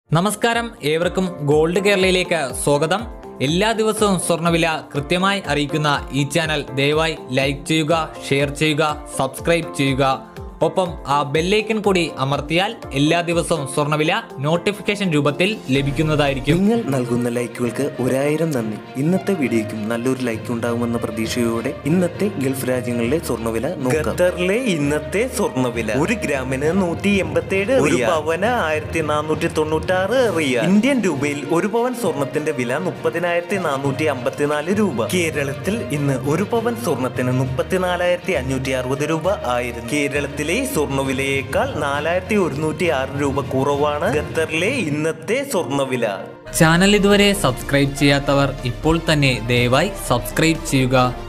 നമസ്കാരം ഏവർക്കും ഗോൾഡ് കേരളയിലേക്ക് സ്വാഗതം എല്ലാ ദിവസവും സ്വർണ്ണവില കൃത്യമായി അറിയിക്കുന്ന ഈ ചാനൽ ദയവായി ലൈക്ക് ചെയ്യുക ഷെയർ ചെയ്യുക സബ്സ്ക്രൈബ് ചെയ്യുക ഒപ്പം ആ ബെല്ലൈക്കൺ കൂടി അമർത്തിയാൽ എല്ലാ ദിവസവും സ്വർണ്ണവില നോട്ടിഫിക്കേഷൻ രൂപത്തിൽ ലഭിക്കുന്നതായിരിക്കും നിങ്ങൾ നൽകുന്ന ലൈക്കുകൾക്ക് ഒരായിരം നന്ദി ഇന്നത്തെ വീഡിയോയ്ക്കും നല്ലൊരു ലൈക്ക് ഉണ്ടാകുമെന്ന പ്രതീക്ഷയോടെ ഇന്നത്തെ ഗൾഫ് രാജ്യങ്ങളിലെ സ്വർണ്ണവില ഖത്തറിലെ ഇന്നത്തെ സ്വർണ്ണവില ഒരു ഗ്രാമിന് നൂറ്റി എൺപത്തി ഏഴ് ഒരു പവന് ആയിരത്തി നാനൂറ്റി തൊണ്ണൂറ്റി ആറ് റിയ ഇന്ത്യൻ രൂപയിൽ ഒരു പവൻ സ്വർണത്തിന്റെ വില മുപ്പതിനായിരത്തി നാനൂറ്റി അമ്പത്തിനാല് രൂപ കേരളത്തിൽ ഇന്ന് ഒരു പവൻ സ്വർണത്തിന് മുപ്പത്തിനാലായിരത്തി അഞ്ഞൂറ്റി അറുപത് രൂപ ആയിരുന്നു കേരളത്തിലെ സ്വർണ്ണവിലയേക്കാൾ നാലായിരത്തി ഒരുന്നൂറ്റി ആറ് രൂപ കുറവാണ് ഖത്തറിലെ ഇന്നത്തെ സ്വർണ്ണവില ചാനൽ ഇതുവരെ സബ്സ്ക്രൈബ് ചെയ്യാത്തവർ ഇപ്പോൾ തന്നെ ദയവായി സബ്സ്ക്രൈബ് ചെയ്യുക